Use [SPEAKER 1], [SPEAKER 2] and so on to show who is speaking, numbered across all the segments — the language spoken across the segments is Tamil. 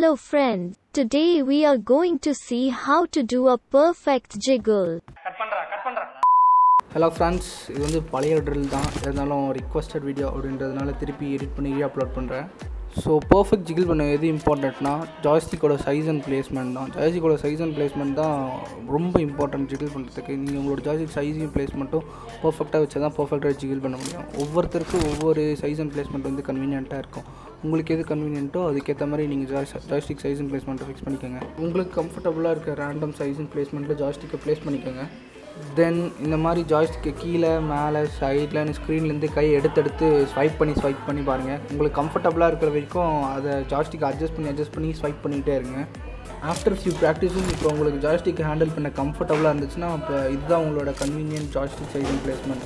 [SPEAKER 1] Hello friends, today we are going to see how to do a perfect jiggle.
[SPEAKER 2] Cut பண்றா கட் பண்றா
[SPEAKER 3] ஹலோ ஃப்ரெண்ட்ஸ் இது வந்து பழைய ட்ரில் தான் இருந்தாலும் ரிக்வஸ்டட் வீடியோ அப்படின்றதுனால திருப்பி எடிட் பண்ணி அப்லோட் பண்ணுறேன் ஸோ பர்ஃபெக்ட் ஜிகிள் பண்ண எது இம்பார்ட்டண்ட்னா ஜாய்ஸ்டிக்கோட சைஸ் அண்ட் பிளேஸ்மெண்ட் தான் ஜாய்ஸ்டிக்கோட சைஸ் அண்ட் பிளேஸ்மெண்ட் தான் ரொம்ப இம்பார்ட்டன்ட் ஜிகிள் பண்ணுறதுக்கு நீங்கள் உங்களோட ஜாய்ஸ்டிக் சைஸையும் பிளேஸ்மெண்ட்டும் பர்ஃபெக்டாக வச்சா தான் பர்ஃபெக்டாக ஜிகிள் பண்ண முடியும் ஒவ்வொருத்தருக்கும் ஒவ்வொரு சைஸ் அண்ட் பிளேஸ்மெண்ட் வந்து கன்வீனியண்ட்டாக இருக்கும் உங்களுக்கு எது கன்வீனியன்ட்டோ அதுக்கேற்ற மாதிரி நீங்கள் ஜாய் ஜாய்ஸ்டிக் சைஸ் அண்ட் பிளேஸ்மெண்ட்டை ஃபிக்ஸ் பண்ணிக்கோங்க உங்களுக்கு கம்ஃபர்டபுளாக இருக்க ரேண்டம் சைஸ் அண்ட் பிளேஸ்மெண்ட்டில் ஜாய்ஸ்டிக்கை ப்ளேஸ் பண்ணிக்கோங்க தென் இந்த மாதிரி ஜாய்ஸ்டிக்கு கீழே மேலே சைடில் ஸ்க்ரீன்லேருந்து கை எடுத்தெடுத்து ஸ்வைப் பண்ணி ஸ்வைப் பண்ணி பாருங்கள் உங்களுக்கு கம்ஃபர்டபுளாக இருக்கிற வரைக்கும் அதை ஜாய்ஸ்டிக் அட்ஜஸ்ட் பண்ணி அட்ஜஸ்ட் பண்ணி ஸ்வைப் பண்ணிக்கிட்டே இருங்க ஆஃப்டர் ஃபியூ ப்ராக்டிஸும் இப்போ உங்களுக்கு ஜாய்ஸ்டிக் ஹேண்டில் பண்ண கம்ஃபர்டபுளாக இருந்துச்சுன்னா இப்போ இதுதான் உங்களோட convenient joystick size and placement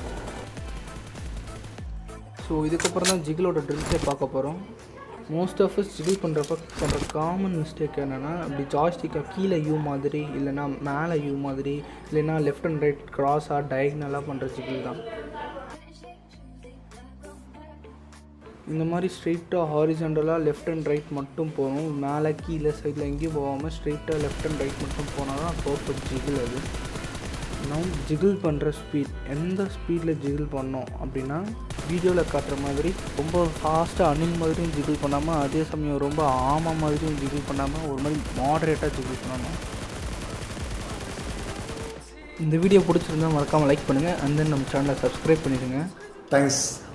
[SPEAKER 3] so இதுக்கப்புறம் தான் ஜிகிலோட ட்ரில்ஸே பார்க்க போகிறோம் மோஸ்ட் ஆஃப் அஸ் ஜிகில் பண்ணுறப்ப பண்ணுற காமன் மிஸ்டேக் என்னென்னா அப்படி ஜாய்ஸ்டிக்கை கீழே யூ மாதிரி இல்லைன்னா மேலே யூ மாதிரி இல்லைன்னா லெஃப்ட் அண்ட் ரைட் கிராஸாக டயக்னலாக பண்ணுற ஜிகில் தான் இந்த மாதிரி ஸ்ட்ரெயிட்டாக ஹாரிசண்டலாக லெஃப்ட் அண்ட் ரைட் மட்டும் போகணும் மேலே கீழே சைடில் எங்கேயும் போகாமல் ஸ்ட்ரெயிட்டாக லெஃப்ட் அண்ட் ரைட் மட்டும் போனால் தான் பர்ஃபெக்ட் ஜிகில் அது நான் ஜிகிள் பண்ணுற ஸ்பீட் எந்த ஸ்பீடில் ஜிகிள் பண்ணோம் அப்படின்னா வீடியோவில் காட்டுற மாதிரி ரொம்ப ஃபாஸ்ட்டாக அணில் மாதிரியும் ஜிகிள் பண்ணாமல் அதே சமயம் ரொம்ப ஆமா மாதிரியும் ஜிகிள் பண்ணாமல் ஒரு மாதிரி மாடரேட்டாக ஜிகிள் பண்ணணும் இந்த வீடியோ பிடிச்சிருந்தா மறக்காமல் லைக் பண்ணுங்கள் அண்ட் தென் நம்ம சேனலை சப்ஸ்கிரைப் பண்ணிடுங்க
[SPEAKER 4] தேங்க்ஸ்